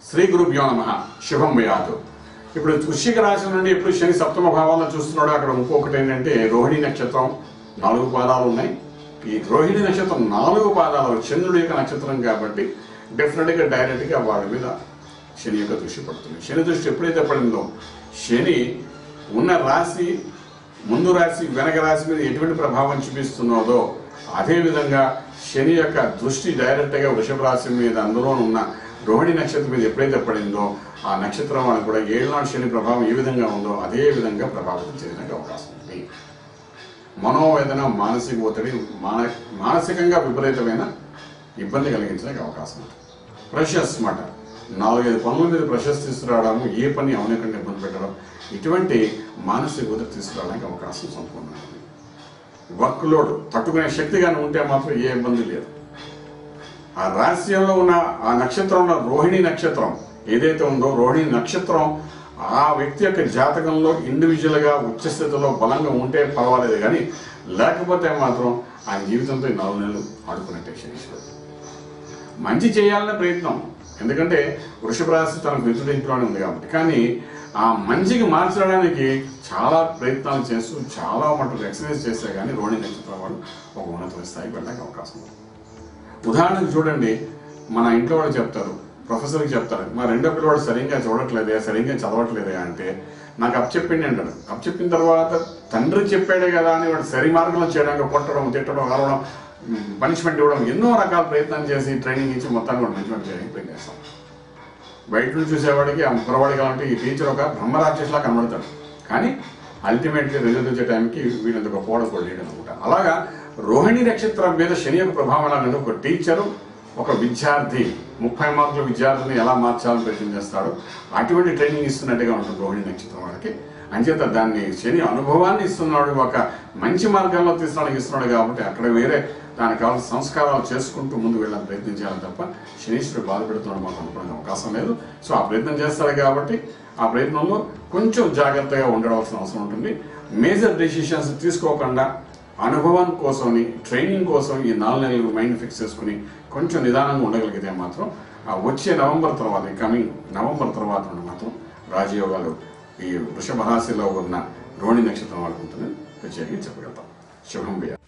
శ్రీ గురుభ్యో నమ శుభం వ్యాధు ఇప్పుడు వృశ్చిక రాశి నుండి ఇప్పుడు శని సప్తమ భావాల్లో చూస్తున్నాడు అక్కడ ఇంకొకటి ఏంటంటే రోహిణి నక్షత్రం నాలుగు పాదాలు ఉన్నాయి ఈ రోహిణి నక్షత్రం నాలుగు పాదాలు చంద్రుడి యొక్క నక్షత్రం కాబట్టి డెఫినెట్గా డైరెక్ట్గా వాళ్ళ మీద శని యొక్క దృష్టి పడుతుంది శని దృష్టి ఎప్పుడైతే పడిందో శని ఉన్న రాశి ముందు రాశి వెనక రాశి మీద ఎటువంటి ప్రభావం చూపిస్తున్నదో అదే విధంగా శని యొక్క దృష్టి డైరెక్ట్గా వృషభ రాశి మీద అందులో ఉన్న రోహిణి నక్షత్రం మీద ఎప్పుడైతే పడిందో ఆ నక్షత్రం వాళ్ళకి కూడా ఏళ్ళనాడు శని ప్రభావం ఏ విధంగా ఉందో అదే విధంగా ప్రభావితం చేయడానికి అవకాశం ఉంది మనోవేదన మానసిక ఒత్తిడి మాన మానసికంగా విపరీతమైన ఇబ్బంది కలిగించడానికి అవకాశం ఉంది ప్రెషర్స్ మాట నాలుగైదు పనుల మీద ప్రెషర్స్ తీసుకురావడము ఏ పని అవనకుండా ఇబ్బంది పెట్టడం ఇటువంటి మానసిక ఒత్తిడి తీసుకురావడానికి అవకాశం సంపూర్ణంగా ఉంది వర్క్ లోడ్ తట్టుకునే శక్తి కానీ ఉంటే మాత్రం ఏ ఇబ్బంది లేదు ఆ రహస్యంలో ఉన్న ఆ నక్షత్రంలో రోహిణి నక్షత్రం ఏదైతే ఉందో రోహిణి నక్షత్రం ఆ వ్యక్తి యొక్క జాతకంలో ఇండివిజువల్గా ఉచ్చస్థితిలో బలంగా ఉంటే పర్వాలేదు కానీ లేకపోతే మాత్రం ఆ జీవితంతో ఈ నాలుగు నెలలు ఆడుకున్నట్టే శనీశ్వరుడు మంచి చేయాలనే ప్రయత్నం ఎందుకంటే వృషభ రాశి తనకు వ్యతిరేకంలోనే ఉంది కాబట్టి కానీ ఆ మంచికి మార్చడానికి చాలా ప్రయత్నాలు చేస్తూ చాలా మటుకు ఎక్సర్సైజ్ చేస్తే కానీ రోహిణి నక్షత్రం వాళ్ళు ఒక ఉన్నత స్థాయికి వెళ్ళడానికి అవకాశం ఉంది ఉదాహరణకు చూడండి మన ఇంట్లో వాళ్ళు చెప్తారు ప్రొఫెసర్కి చెప్తారు మా రెండో పిల్లవాడు సరిగ్గా చూడట్లేదే సరిగ్గా చదవట్లేదే అంటే నాకు అప్ చెప్పింది అంటాడు అప్ చెప్పిన తర్వాత తండ్రి చెప్పాడే కదా అని వాడు సరి మార్గంలో చేయడానికి కొట్టడం తిట్టడం అరవడం పనిష్మెంట్ ఇవ్వడం ఎన్నో రకాల ప్రయత్నం చేసి ట్రైనింగ్ ఇచ్చి మొత్తాన్ని కూడా మంచి చేయడానికి ప్రయత్నిస్తాం బయట నుంచి చూసేవాడికి ఆ ముఖరవాడికి అలాంటి ఈ టీచర్ ఒక బ్రహ్మరాక్షసులా కనబడతాడు కానీ అల్టిమేట్లీ రిజల్ట్ వచ్చే టైంకి వీళ్ళంత గొప్ప వాడు కూడా లేడు అనుకుంటా అలాగా రోహిణి నక్షత్రం మీద శని యొక్క ప్రభావం ఎలాగంటే ఒక టీచరు ఒక విద్యార్థి ముప్పై మార్కుల విద్యార్థిని ఎలా మార్చాలని ప్రయత్నం చేస్తాడు అటువంటి ట్రైనింగ్ ఇస్తున్నట్టుగా ఉంటుంది రోహిణి నక్షత్రం వాళ్ళకి అంచేత దాన్ని శని అనుభవాన్ని ఇస్తున్నాడు ఒక మంచి మార్గంలో తీసుకోవడానికి ఇస్తున్నాడు కాబట్టి అక్కడ వేరే దానికి కావాల్సిన సంస్కారాలు చేసుకుంటూ ముందు వెళ్ళాలని ప్రయత్నం చేయాలి తప్ప శనీశ్వరుడు బాధపెడుతున్నాడు మాకు అనుకోవడానికి అవకాశం లేదు సో ఆ ప్రయత్నం చేస్తాడు కాబట్టి ఆ ప్రయత్నంలో కొంచెం జాగ్రత్తగా ఉండవలసిన అవసరం ఉంటుంది మేజర్ డెసిషన్స్ తీసుకోకుండా అనుభవం కోసమని ట్రైనింగ్ కోసం ఈ నాలుగు నెలలు మైండ్ ఫిక్స్ చేసుకుని కొంచెం నిదానంగా ఉండగలిగితే మాత్రం ఆ వచ్చే నవంబర్ తర్వాత కమింగ్ నవంబర్ తర్వాత నుండి మాత్రం రాజయోగాలు ఈ వృషభ రాశిలో ఉన్న రోణి నక్షత్రం వాళ్ళకు ఉంటుందని ప్రత్యేకంగా చెప్పగలుగుతాం శుభం భయ్య